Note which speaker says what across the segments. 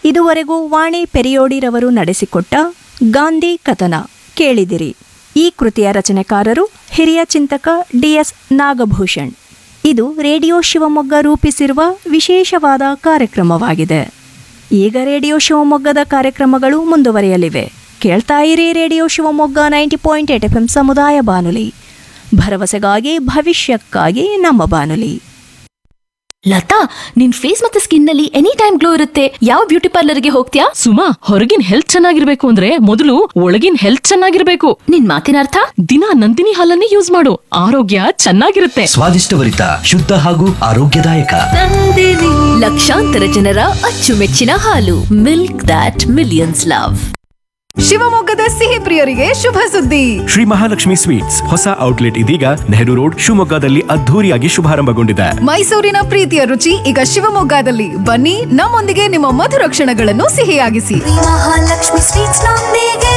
Speaker 1: ಇದುವರೆಗೂ ವಾಣಿ ಪೆರಿಯೋಡಿರವರು ನಡೆಸಿಕೊಟ್ಟ ಗಾಂಧಿ ಕಥನ ಕೇಳಿದಿರಿ ಈ ಕೃತಿಯ ರಚನೆಕಾರರು ಹಿರಿಯ ಚಿಂತಕ ಡಿಎಸ್ ನಾಗಭೂಷಣ್ ಇದು ರೇಡಿಯೋ ಶಿವಮೊಗ್ಗ ರೂಪಿಸಿರುವ ವಿಶೇಷವಾದ ಕಾರ್ಯಕ್ರಮವಾಗಿದೆ ಈಗ ರೇಡಿಯೋ ಶಿವಮೊಗ್ಗದ ಕಾರ್ಯಕ್ರಮಗಳು ಮುಂದುವರಿಯಲಿವೆ ಕೇಳ್ತಾ ಇರಿ radio Shivamogga ninety point eight F M ಸಮುದಾಯ ಬಾನುಲಿ ಭರವಸೆಗಾಗಿ ಭವಿಷ್ಯಕ್ಕಾಗಿ ನಮ್ಮ ಬಾನುಲಿ
Speaker 2: ಲತಾ ನಿನ್ ಫೇಸ್ ಮತ್ತೆ ಸ್ಕಿನ್ ನಲ್ಲಿ ಎನಿ ಟೈಮ್ ಗ್ಲೋ ಇರುತ್ತೆ ಯಾವ ಬ್ಯೂಟಿ ಪಾರ್ಲರ್ಗೆ ಹೋಗ್ತೀಯಾ
Speaker 3: ಸುಮಾ ಹೊರಗಿನ ಹೆಲ್ತ್ ಚೆನ್ನಾಗಿರ್ಬೇಕು ಅಂದ್ರೆ ಮೊದಲು ಒಳಗಿನ ಹೆಲ್ತ್ ಚೆನ್ನಾಗಿರ್ಬೇಕು
Speaker 2: ನಿನ್ ಮಾತಿನ ಅರ್ಥ
Speaker 3: ದಿನ ನಂದಿನಿ ಹಾಲನ್ನೇ ಯೂಸ್ ಮಾಡು ಆರೋಗ್ಯ ಚೆನ್ನಾಗಿರುತ್ತೆ
Speaker 4: ಸ್ವಾದಿಷ್ಟಭರಿತ ಶುದ್ಧ ಹಾಗೂ ಆರೋಗ್ಯದಾಯಕ
Speaker 2: ಲಕ್ಷಾಂತರ ಜನರ ಅಚ್ಚುಮೆಚ್ಚಿನ ಹಾಲು ಮಿಲ್ಕ್ ದಾಟ್ ಮಿಲಿಯನ್ಸ್ ಲವ್
Speaker 5: ಶಿವಮೊಗ್ಗದ ಸಿಹಿ ಪ್ರಿಯರಿಗೆ ಶುಭ ಸುದ್ದಿ
Speaker 6: ಶ್ರೀ ಮಹಾಲಕ್ಷ್ಮಿ ಸ್ವೀಟ್ಸ್ ಹೊಸ ಔಟ್ಲೆಟ್ ಇದೀಗ ನೆಹರು ರೋಡ್ ಶಿವಮೊಗ್ಗದಲ್ಲಿ ಅದ್ಧೂರಿಯಾಗಿ ಶುಭಾರಂಭಗೊಂಡಿದೆ
Speaker 5: ಮೈಸೂರಿನ ಪ್ರೀತಿಯ ರುಚಿ ಈಗ ಶಿವಮೊಗ್ಗದಲ್ಲಿ ಬನ್ನಿ ನಮ್ಮೊಂದಿಗೆ ನಿಮ್ಮ ಮಧುರ ಕ್ಷಣಗಳನ್ನು ಸಿಹಿಯಾಗಿಸಿ
Speaker 7: ಮಹಾಲಕ್ಷ್ಮಿ ಸ್ವೀಟ್ಸ್ ನೊಂದಿಗೆ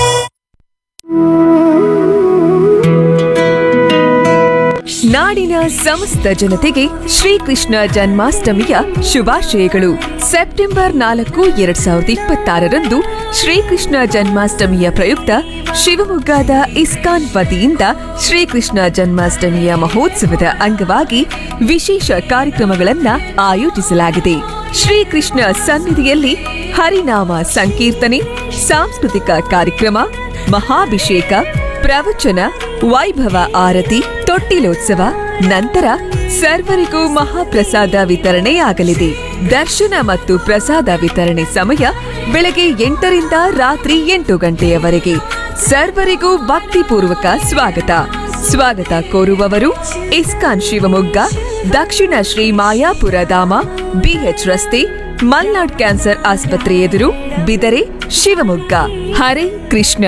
Speaker 5: ನಾಡಿನ ಸಮಸ್ತ ಜನತೆಗೆ ಶ್ರೀಕೃಷ್ಣ ಜನ್ಮಾಷ್ಟಮಿಯ ಶುಭಾಶಯಗಳು ಸೆಪ್ಟೆಂಬರ್ ನಾಲ್ಕು ಎರಡ್ ಸಾವಿರದ ಇಪ್ಪತ್ತಾರರಂದು ಶ್ರೀಕೃಷ್ಣ ಜನ್ಮಾಷ್ಟಮಿಯ ಪ್ರಯುಕ್ತ ಶಿವಮೊಗ್ಗದ ಇಸ್ಕಾನ್ ವತಿಯಿಂದ ಶ್ರೀಕೃಷ್ಣ ಜನ್ಮಾಷ್ಟಮಿಯ ಮಹೋತ್ಸವದ ಅಂಗವಾಗಿ ವಿಶೇಷ ಕಾರ್ಯಕ್ರಮಗಳನ್ನ ಆಯೋಜಿಸಲಾಗಿದೆ ಶ್ರೀಕೃಷ್ಣ ಸನ್ನಿಧಿಯಲ್ಲಿ ಹರಿನಾಮ ಸಂಕೀರ್ತನೆ ಸಾಂಸ್ಕೃತಿಕ ಕಾರ್ಯಕ್ರಮ ಮಹಾಭಿಷೇಕ ಪ್ರವಚನ ವೈಭವ ಆರತಿ ತೊಟ್ಟಿಲೋತ್ಸವ ನಂತರ ಸರ್ವರಿಗೂ ಮಹಾಪ್ರಸಾದ ವಿತರಣೆಯಾಗಲಿದೆ ದರ್ಶನ ಮತ್ತು ಪ್ರಸಾದ ವಿತರಣೆ ಸಮಯ ಬೆಳಗ್ಗೆ ಎಂಟರಿಂದ ರಾತ್ರಿ ಎಂಟು ಗಂಟೆಯವರೆಗೆ ಸರ್ವರಿಗೂ ಭಕ್ತಿಪೂರ್ವಕ ಸ್ವಾಗತ ಸ್ವಾಗತ ಕೋರುವವರು ಇಸ್ಕಾನ್ ಶಿವಮೊಗ್ಗ ದಕ್ಷಿಣ ಶ್ರೀ ಮಾಯಾಪುರ ಧಾಮ ಬಿಎಚ್ ರಸ್ತೆ ಮಲ್ನಾಡ್ ಕ್ಯಾನ್ಸರ್ ಆಸ್ಪತ್ರೆ ಎದುರು ಬಿದರೆ ಶಿವಮೊಗ್ಗ ಹರೇ ಕೃಷ್ಣ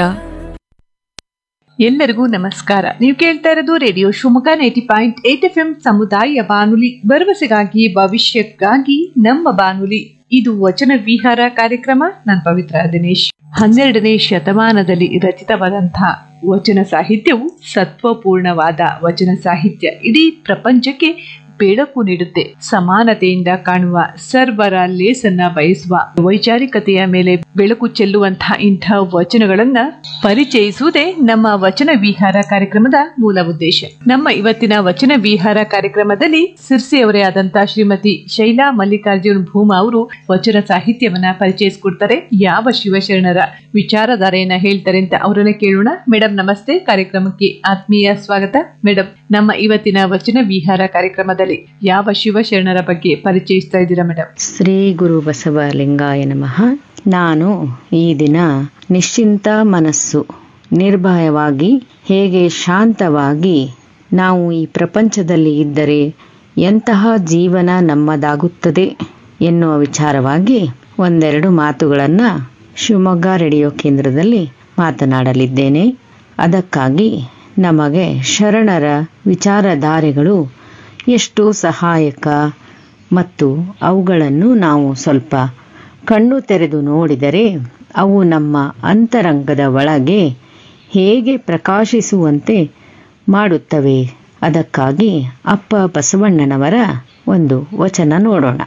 Speaker 8: ಎಲ್ಲರಿಗೂ ನಮಸ್ಕಾರ ನೀವು ಕೇಳ್ತಾ ಇರೋದು radio Shivamogga ninety point eight F M ಸಮುದಾಯ ಬಾನುಲಿ ಭರವಸೆಗಾಗಿ ಭವಿಷ್ಯಕ್ಕಾಗಿ ನಮ್ಮ ಬಾನುಲಿ ಇದು ವಚನ ವಿಹಾರ ಕಾರ್ಯಕ್ರಮ ನಾನು ಪವಿತ್ರ ದಿನೇಶ್ ಹನ್ನೆರಡನೇ ಶತಮಾನದಲ್ಲಿ ರಚಿತವಾದಂತಹ ವಚನ ಸಾಹಿತ್ಯವು ಸತ್ವಪೂರ್ಣವಾದ ವಚನ ಸಾಹಿತ್ಯ ಇಡೀ ಪ್ರಪಂಚಕ್ಕೆ ಬೆಳಕು ನೀಡುತ್ತೆ ಸಮಾನತೆಯಿಂದ ಕಾಣುವ ಸರ್ವರ ಲೇಸನ್ನ ಬಯಸುವ ವೈಚಾರಿಕತೆಯ ಮೇಲೆ ಬೆಳಕು ಚೆಲ್ಲುವಂತಹ ಇಂಥ ವಚನಗಳನ್ನ ಪರಿಚಯಿಸುವುದೇ ನಮ್ಮ ವಚನ ವಿಹಾರ ಕಾರ್ಯಕ್ರಮದ ಮೂಲ ಉದ್ದೇಶ ನಮ್ಮ ಇವತ್ತಿನ ವಚನ ವಿಹಾರ ಕಾರ್ಯಕ್ರಮದಲ್ಲಿ ಸಿರ್ಸಿಯವರೇ ಆದಂತಹ ಶ್ರೀಮತಿ ಶೈಲಾ ಮಲ್ಲಿಕಾರ್ಜುನ್ ಭೂಮಾ ಅವರು ವಚನ ಸಾಹಿತ್ಯವನ್ನ ಪರಿಚಯಿಸಿಕೊಡ್ತಾರೆ ಯಾವ ಶಿವಶರಣರ ವಿಚಾರಧಾರೆಯನ್ನ ಹೇಳ್ತಾರೆ ಅಂತ ಅವರನ್ನ ಕೇಳೋಣ ಮೇಡಮ್ ನಮಸ್ತೆ ಕಾರ್ಯಕ್ರಮಕ್ಕೆ ಆತ್ಮೀಯ ಸ್ವಾಗತ ಮೇಡಮ್ ನಮ್ಮ ಇವತ್ತಿನ ವಚನ ವಿಹಾರ ಕಾರ್ಯಕ್ರಮದಲ್ಲಿ ಯಾವ ಶಿವಶರಣರ ಬಗ್ಗೆ ಪರಿಚಯಿಸ್ತಾ ಇದ್ದೀರಾ ಮೇಡಮ್
Speaker 9: ಶ್ರೀ ಗುರು ಬಸವಲಿಂಗಾಯ ನಮಃ ನಾನು ಈ ದಿನ ನಿಶ್ಚಿಂತ ಮನಸ್ಸು ನಿರ್ಭಯವಾಗಿ ಹೇಗೆ ಶಾಂತವಾಗಿ ನಾವು ಈ ಪ್ರಪಂಚದಲ್ಲಿ ಇದ್ದರೆ ಎಂತಹ ಜೀವನ ನಮ್ಮದಾಗುತ್ತದೆ ಎನ್ನುವ ವಿಚಾರವಾಗಿ ಒಂದೆರಡು ಮಾತುಗಳನ್ನು ಶಿವಮೊಗ್ಗ ರೇಡಿಯೋ ಕೇಂದ್ರದಲ್ಲಿ ಮಾತನಾಡಲಿದ್ದೇನೆ ಅದಕ್ಕಾಗಿ ನಮಗೆ ಶರಣರ ವಿಚಾರಧಾರೆಗಳು ಎಷ್ಟು ಸಹಾಯಕ ಮತ್ತು ಅವುಗಳನ್ನು ನಾವು ಸ್ವಲ್ಪ ಕಣ್ಣು ತೆರೆದು ನೋಡಿದರೆ ಅವು ನಮ್ಮ ಅಂತರಂಗದ ಒಳಗೆ ಹೇಗೆ ಪ್ರಕಾಶಿಸುವಂತೆ ಮಾಡುತ್ತವೆ ಅದಕ್ಕಾಗಿ ಅಪ್ಪ ಬಸವಣ್ಣನವರ ಒಂದು ವಚನ ನೋಡೋಣ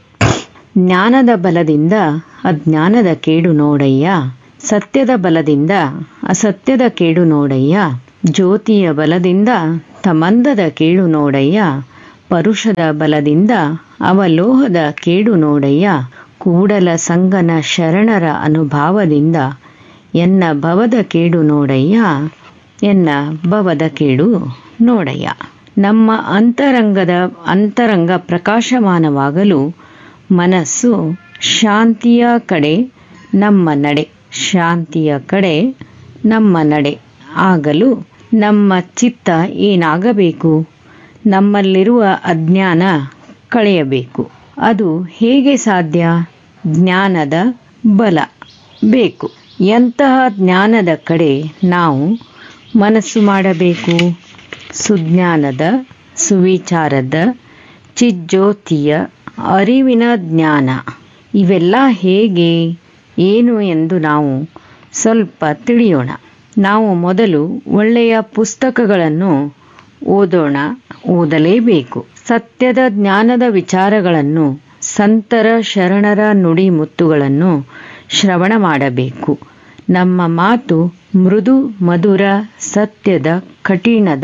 Speaker 9: ಜ್ಞಾನದ ಬಲದಿಂದ ಅಜ್ಞಾನದ ಕೇಡು ನೋಡಯ್ಯ ಸತ್ಯದ ಬಲದಿಂದ ಅಸತ್ಯದ ಕೇಡು ನೋಡಯ್ಯ ಜ್ಯೋತಿಯ ಬಲದಿಂದ ತಮಂದದ ಕೇಡು ನೋಡಯ್ಯ ಪರುಷದ ಬಲದಿಂದ ಅವಲೋಹದ ಕೇಡು ನೋಡಯ್ಯ ಕೂಡಲ ಸಂಗನ ಶರಣರ ಅನುಭಾವದಿಂದ ಎನ್ನ ಭವದ ಕೇಡು ನೋಡಯ್ಯ ಎನ್ನ ಭವದ ಕೇಡು ನೋಡಯ್ಯ ನಮ್ಮ ಅಂತರಂಗದ ಅಂತರಂಗ ಪ್ರಕಾಶಮಾನವಾಗಲು ಮನಸ್ಸು ಶಾಂತಿಯ ಕಡೆ ನಮ್ಮ ನಡೆ ಶಾಂತಿಯ ಕಡೆ ನಮ್ಮ ನಡೆ ಆಗಲು ನಮ್ಮ ಚಿತ್ತ ಏನಾಗಬೇಕು ನಮ್ಮಲ್ಲಿರುವ ಅಜ್ಞಾನ ಕಳೆಯಬೇಕು ಅದು ಹೇಗೆ ಸಾಧ್ಯ ಜ್ಞಾನದ ಬಲ ಬೇಕು ಎಂತಹ ಜ್ಞಾನದ ಕಡೆ ನಾವು ಮನಸ್ಸು ಮಾಡಬೇಕು ಸುಜ್ಞಾನದ ಸುವಿಚಾರದ ಚಿಜ್ಯೋತಿಯ ಅರಿವಿನ ಜ್ಞಾನ ಇವೆಲ್ಲ ಹೇಗೆ ಏನು ಎಂದು ನಾವು ಸ್ವಲ್ಪ ತಿಳಿಯೋಣ ನಾವು ಮೊದಲು ಒಳ್ಳೆಯ ಪುಸ್ತಕಗಳನ್ನು ಓದೋಣ ಓದಲೇಬೇಕು ಸತ್ಯದ ಜ್ಞಾನದ ವಿಚಾರಗಳನ್ನು ಸಂತರ ಶರಣರ ನುಡಿ ಮುತ್ತುಗಳನ್ನು ಶ್ರವಣ ಮಾಡಬೇಕು ನಮ್ಮ ಮಾತು ಮೃದು ಮಧುರ ಸತ್ಯದ ಕಠಿಣದ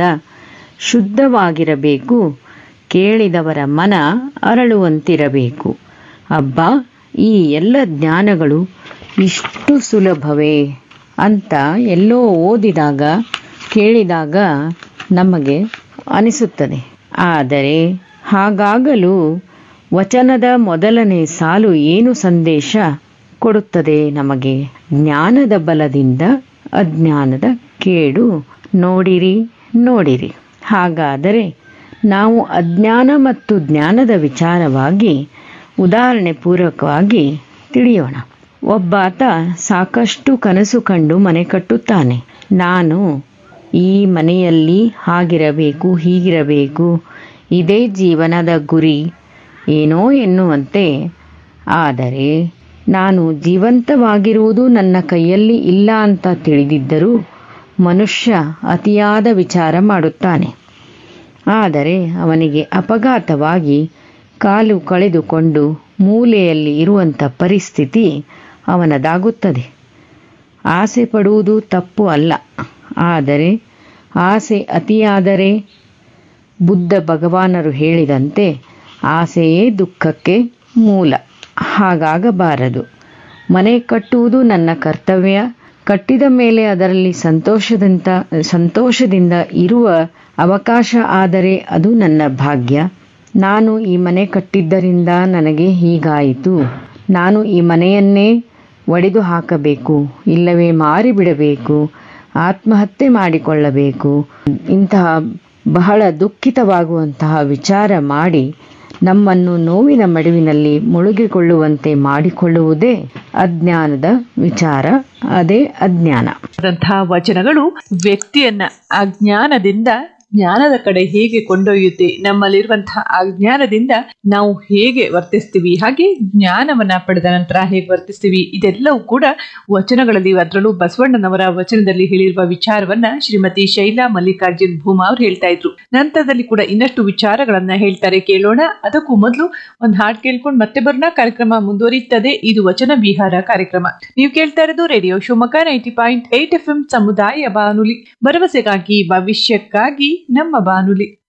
Speaker 9: ಶುದ್ಧವಾಗಿರಬೇಕು ಕೇಳಿದವರ ಮನ ಅರಳುವಂತಿರಬೇಕು ಅಬ್ಬಾ ಈ ಎಲ್ಲ ಜ್ಞಾನಗಳು ಇಷ್ಟು ಸುಲಭವೇ ಅಂತ ಎಲ್ಲೋ ಓದಿದಾಗ ಕೇಳಿದಾಗ ನಮಗೆ ಅನಿಸುತ್ತದೆ ಆದರೆ ಹಾಗಾಗಲು ವಚನದ ಮೊದಲನೇ ಸಾಲು ಏನು ಸಂದೇಶ ಕೊಡುತ್ತದೆ ನಮಗೆ ಜ್ಞಾನದ ಬಲದಿಂದ ಅಜ್ಞಾನದ ಕೇಡು ನೋಡಿರಿ ನೋಡಿರಿ ಹಾಗಾದರೆ ನಾವು ಅಜ್ಞಾನ ಮತ್ತು ಜ್ಞಾನದ ವಿಚಾರವಾಗಿ ಉದಾಹರಣೆ ಪೂರ್ವಕವಾಗಿ ತಿಳಿಯೋಣ ಒಬ್ಬಾತ ಸಾಕಷ್ಟು ಕನಸು ಕಂಡು ಮನೆ ಕಟ್ಟುತ್ತಾನೆ ನಾನು ಈ ಮನೆಯಲ್ಲಿ ಹಾಗಿರಬೇಕು ಹೀಗಿರಬೇಕು ಇದೇ ಜೀವನದ ಗುರಿ ಏನೋ ಎನ್ನುವಂತೆ ಆದರೆ ನಾನು ಜೀವಂತವಾಗಿರುವುದು ನನ್ನ ಕೈಯಲ್ಲಿ ಇಲ್ಲ ಅಂತ ತಿಳಿದಿದ್ದರೂ ಮನುಷ್ಯ ಅತಿಯಾದ ವಿಚಾರ ಮಾಡುತ್ತಾನೆ ಆದರೆ ಅವನಿಗೆ ಅಪಘಾತವಾಗಿ ಕಾಲು ಕಳೆದುಕೊಂಡು ಮೂಲೆಯಲ್ಲಿ ಇರುವಂಥ ಪರಿಸ್ಥಿತಿ ಅವನದಾಗುತ್ತದೆ ಆಸೆ ಪಡುವುದು ತಪ್ಪು ಅಲ್ಲ ಆದರೆ ಆಸೆ ಅತಿಯಾದರೆ ಬುದ್ಧ ಭಗವಾನರು ಹೇಳಿದಂತೆ ಆಸೆಯೇ ದುಃಖಕ್ಕೆ ಮೂಲ ಹಾಗಾಗಬಾರದು ಮನೆ ಕಟ್ಟುವುದು ನನ್ನ ಕರ್ತವ್ಯ ಕಟ್ಟಿದ ಮೇಲೆ ಅದರಲ್ಲಿ ಸಂತೋಷದಂತ ಸಂತೋಷದಿಂದ ಇರುವ ಅವಕಾಶ ಆದರೆ ಅದು ನನ್ನ ಭಾಗ್ಯ ನಾನು ಈ ಮನೆ ಕಟ್ಟಿದ್ದರಿಂದ ನನಗೆ ಹೀಗಾಯಿತು ನಾನು ಈ ಮನೆಯನ್ನೇ ಒಡೆದು ಹಾಕಬೇಕು ಇಲ್ಲವೇ ಮಾರಿಬಿಡಬೇಕು ಆತ್ಮಹತ್ಯೆ ಮಾಡಿಕೊಳ್ಳಬೇಕು ಇಂತಹ ಬಹಳ ದುಃಖಿತವಾಗುವಂತಹ ವಿಚಾರ ಮಾಡಿ ನಮ್ಮನ್ನು ನೋವಿನ ಮಡುವಿನಲ್ಲಿ ಮುಳುಗಿಕೊಳ್ಳುವಂತೆ ಮಾಡಿಕೊಳ್ಳುವುದೇ ಅಜ್ಞಾನದ ವಿಚಾರ ಅದೇ ಅಜ್ಞಾನ
Speaker 8: ಆದಂತಹ ವಚನಗಳು ವ್ಯಕ್ತಿಯನ್ನ ಅಜ್ಞಾನದಿಂದ ಜ್ಞಾನದ ಕಡೆ ಹೇಗೆ ಕೊಂಡೊಯ್ಯುತ್ತೆ ನಮ್ಮಲ್ಲಿರುವಂತಹ ಅಜ್ಞಾನದಿಂದ ನಾವು ಹೇಗೆ ವರ್ತಿಸ್ತೀವಿ ಹಾಗೆ ಜ್ಞಾನವನ್ನ ಪಡೆದ ನಂತರ ಹೇಗೆ ವರ್ತಿಸ್ತೀವಿ ಇದೆಲ್ಲವೂ ಕೂಡ ವಚನಗಳಲ್ಲಿ ಅದರಲ್ಲೂ ಬಸವಣ್ಣನವರ ವಚನದಲ್ಲಿ ಹೇಳಿರುವ ವಿಚಾರವನ್ನ ಶ್ರೀಮತಿ ಶೈಲಾ ಮಲ್ಲಿಕಾರ್ಜುನ್ ಭೂಮಾ ಅವ್ರು ಹೇಳ್ತಾ ಇದ್ರು ನಂತರದಲ್ಲಿ ಕೂಡ ಇನ್ನಷ್ಟು ವಿಚಾರಗಳನ್ನ ಹೇಳ್ತಾರೆ ಕೇಳೋಣ ಅದಕ್ಕೂ ಮೊದಲು ಒಂದು ಹಾಡು ಕೇಳ್ಕೊಂಡು ಮತ್ತೆ ಬರೋಣ ಕಾರ್ಯಕ್ರಮ ಮುಂದುವರಿಯುತ್ತದೆ ಇದು ವಚನ ವಿಹಾರ ಕಾರ್ಯಕ್ರಮ ನೀವು ಕೇಳ್ತಾ ಇರೋದು radio Shivamogga ninety point eight F M ಸಮುದಾಯ ಬಾನುಲಿ ಭರವಸೆಗಾಗಿ ಭವಿಷ್ಯಕ್ಕಾಗಿ ನಮ್ಮ ಬಾನುಲಿ